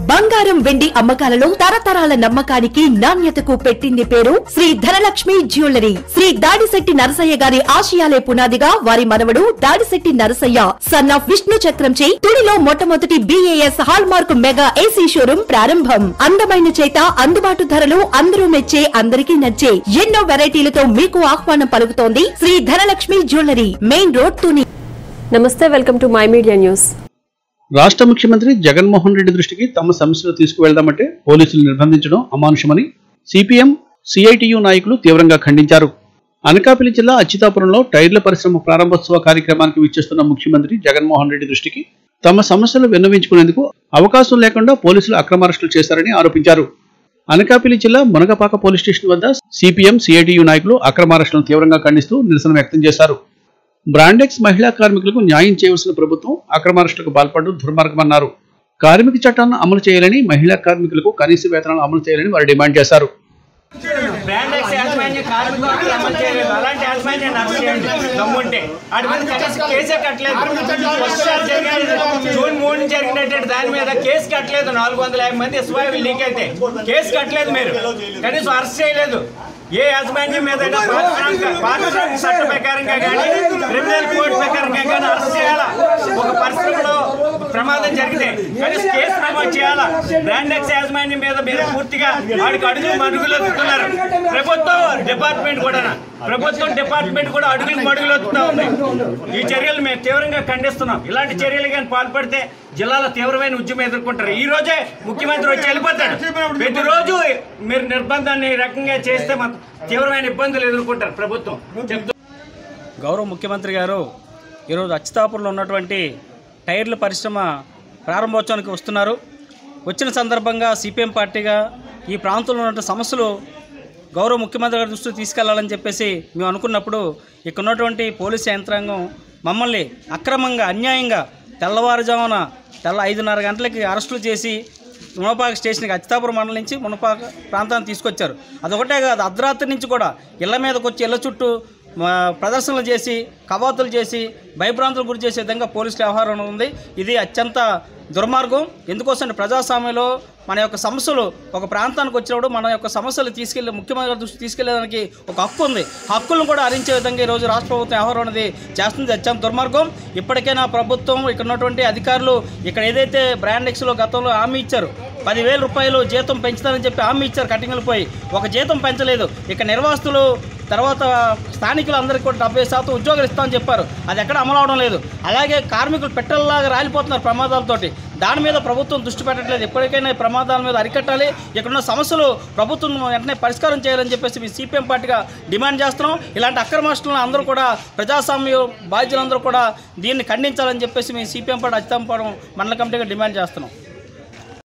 బంగారం వెండి అమ్మకాలలో తరతరాల నమ్మకానికి నాణ్యతకు పెట్టింది పేరు శ్రీ ధనలక్ష్మి జ్యువెలరీ శ్రీ దాడిశెట్టి నరసయ్య గారి ఆశయాలే పునాదిగా వారి మనవడు దాడిశెట్టి నరసయ్య సన్ ఆఫ్ విష్ణు చక్రంచే తుడిలో మొట్టమొదటి BIS hallmark mega AC showroom ప్రారంభం అందమైన చేత అందుబాటు ధరలు అందరూ మెచ్చే అందరికీ నచ్చే ఎన్నో వెరైటీలతో మీకు ఆహ్వానం పలుకుతోంది Shri Dhanalakshmi jewellery main road Tuni నమస్తే welcome to my media news రాష్ట్ర ముఖ్యమంత్రి జగన్మోహన్ రెడ్డి దృష్టికి తమ సమస్యలు తీసుకువెళ్దామంటే పోలీసులు నిర్బంధించడం అమానుషమని సిపిఎం సిఐటియు నాయకులు తీవ్రంగా ఖండించారు అనకాపల్లి జిల్లా అచ్యుతాపురంలో టైర్ల పరిశ్రమ ప్రారంభోత్సవ కార్యక్రమానికి విచ్చేస్తున్న ముఖ్యమంత్రి జగన్మోహన్ రెడ్డి దృష్టికి తమ సమస్యలు విన్నవించుకునేందుకు అవకాశం లేకుండా పోలీసులు అక్రమ అరెస్టులు చేశారని ఆరోపించారు అనకాపల్లి జిల్లా మునగపాక పోలీస్ స్టేషన్ వద్ద సిపిఎం సిఐటియు నాయకులు అక్రమ అరెస్టులను తీవ్రంగా ఖండిస్తూ నిరసన వ్యక్తం చేశారు బ్రాండెక్స్ మహిళా కార్మికులకు న్యాయం చేయవలసిన ప్రభుత్వం అక్రమారెస్టులకు పాల్పడడం దుర్మార్గమన్నారు కార్మిక చట్టాలను అమలు చేయాలని మహిళా కార్మికులకు కనీస వేతనాలు అమలు చేయాలని వారు డిమాండ్ చేశారు బ్రాండెక్స్ యాజమాన్య కార్మికులు హక్కులు అమలు చేయలేదు అలాంటి యాజమాన్యం అమలు చేయండి దమ్ముంటే వాటి మీద కనీసం కేసే కట్టలేదు ఫస్ట్ సారి జరిగిన జూన్ మూడు జరిగినటువంటి దాని మీద కేసు కట్టలేదు నాలుగు వందల యాభై మంది ఎస్వైవి లీక్ అయితే కేసు కట్టలేదు మీరు కనీసం అరెస్ట్ చేయలేదు ఏ యాజమాన్యం మీద పారిశ్రామిక చట్ట ప్రకారంగా కానీ క్రిమినల్ కోడ్ ప్రకారంగా కానీ అరెస్ట్ చేయాలా ఒక పరిశ్రమలో ప్రమాదం జరిగితే కనీసం కేసు నమోదు చేయాలా బ్రాండెక్స్ యాజమాన్యం మీద మీరు పూర్తిగా వాడికి అడుగులు మడుగులెత్తుతున్నారు ప్రభుత్వం డిపార్ట్మెంట్ కూడా ప్రభుత్వం డిపార్ట్మెంట్ కూడా అడుగులు మడుగులెత్తుతా ఉంది ఈ చర్యలు మేము తీవ్రంగా ఖండిస్తున్నాం ఇలాంటి చర్యలు కానీ పాల్పడితే జిల్లాలో తీవ్రమైన ఉద్యమం ఎదుర్కొంటారు ఈ రోజే ముఖ్యమంత్రి వచ్చి వెళ్ళిపోతాడు ప్రతిరోజు మీరు నిర్బంధాన్ని ఈ రకంగా చేస్తే మాకు తీవ్రమైన ఇబ్బందులు ఎదుర్కొంటారు ప్రభుత్వం చెప్తూ గౌరవ ముఖ్యమంత్రి గారు ఈరోజు అచ్యుతాపురంలో ఉన్నటువంటి టైర్ల పరిశ్రమ ప్రారంభోత్సవానికి వస్తున్నారు వచ్చిన సందర్భంగా సిపిఎం పార్టీగా ఈ ప్రాంతంలో ఉన్న సమస్యలు గౌరవ ముఖ్యమంత్రి గారి దృష్టికి తీసుకెళ్లాలని చెప్పేసి మేము అనుకున్నప్పుడు ఇక్కడ ఉన్నటువంటి పోలీసు యంత్రాంగం మమ్మల్ని అక్రమంగా అన్యాయంగా తెల్లవారుజామున తెల్ల ఐదున్నర గంటలకి అరెస్టులు చేసి మునపాక స్టేషన్కి అచ్చితాపురం మండలం నుంచి మునపాక ప్రాంతాన్ని తీసుకొచ్చారు అదొకటే కాదు అర్ధరాత్రి నుంచి కూడా ఇళ్ల మీదకి వచ్చి ఇళ్ల చుట్టూ మా ప్రదర్శనలు చేసి కవాతులు చేసి భయభ్రాంతులు గురి చేసే విధంగా పోలీసుల వ్యవహారం ఉంది ఇది అత్యంత దుర్మార్గం ఎందుకోసం ప్రజాస్వామ్యంలో మన యొక్క సమస్యలు ఒక ప్రాంతానికి వచ్చినప్పుడు మన యొక్క సమస్యలు తీసుకెళ్లి ముఖ్యమంత్రి గారి దృష్టికి తీసుకెళ్లేదానికి ఒక హక్కు ఉంది హక్కులను కూడా హరించే విధంగా ఈరోజు రాష్ట్ర ప్రభుత్వం వ్యవహారం అనేది చేస్తుంది అత్యంత దుర్మార్గం ఇప్పటికైనా ప్రభుత్వం ఇక్కడ ఉన్నటువంటి అధికారులు ఇక్కడ ఏదైతే బ్రాండ్ ఎక్స్లో గతంలో హామీ ఇచ్చారు పదివేల రూపాయలు జీతం పెంచుతారని చెప్పి హామీ ఇచ్చారు కటింగ్లు పోయి ఒక జీతం పెంచలేదు ఇక నిర్వాసితులు తర్వాత స్థానికులు అందరికీ కూడా డెబ్బై శాతం ఉద్యోగాలు ఇస్తామని చెప్పారు అది ఎక్కడ అమలు అవడం లేదు అలాగే కార్మికులు పెట్టెల్లాగా రాలిపోతున్నారు ప్రమాదాలతోటి దాని మీద ప్రభుత్వం దృష్టి పెట్టట్లేదు ఎప్పటికైనా ఈ ప్రమాదాల మీద అరికట్టాలి ఇక్కడున్న సమస్యలు ప్రభుత్వం వెంటనే పరిష్కారం చేయాలని చెప్పేసి మీ సిపిఎం పార్టీగా డిమాండ్ చేస్తున్నాం ఇలాంటి అక్రమాస్తులను అందరూ కూడా ప్రజాస్వామ్య బాధ్యులందరూ కూడా దీన్ని ఖండించాలని చెప్పేసి మీ సిపిఎం పార్టీ అచితంపడం మండల కమిటీగా డిమాండ్ చేస్తున్నాం